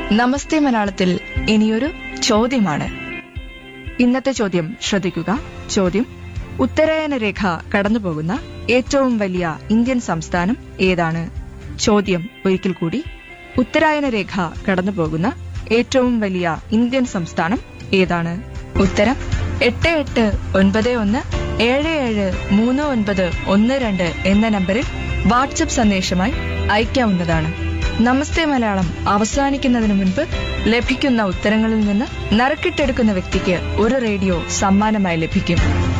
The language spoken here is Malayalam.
നമസ്തേ മലയാളത്തിൽ ഇനിയൊരു ചോദ്യമാണ് ഇന്നത്തെ ചോദ്യം ശ്രദ്ധിക്കുക ചോദ്യം ഉത്തരായന രേഖ കടന്നുപോകുന്ന ഏറ്റവും വലിയ ഇന്ത്യൻ സംസ്ഥാനം ഏതാണ് ചോദ്യം ഒരിക്കൽ കൂടി ഉത്തരായന രേഖ കടന്നുപോകുന്ന ഏറ്റവും വലിയ ഇന്ത്യൻ സംസ്ഥാനം ഏതാണ് ഉത്തരം എട്ട് എട്ട് ഒൻപത് ഒന്ന് ഏഴ് ഏഴ് മൂന്ന് ഒൻപത് ഒന്ന് രണ്ട് എന്ന നമ്പറിൽ വാട്സപ്പ് സന്ദേശമായി അയക്കാവുന്നതാണ് നമസ്തേ മലയാളം അവസാനിക്കുന്നതിന് മുൻപ് ലഭിക്കുന്ന ഉത്തരങ്ങളിൽ നിന്ന് നറുക്കിട്ടെടുക്കുന്ന വ്യക്തിക്ക് ഒരു റേഡിയോ സമ്മാനമായി ലഭിക്കും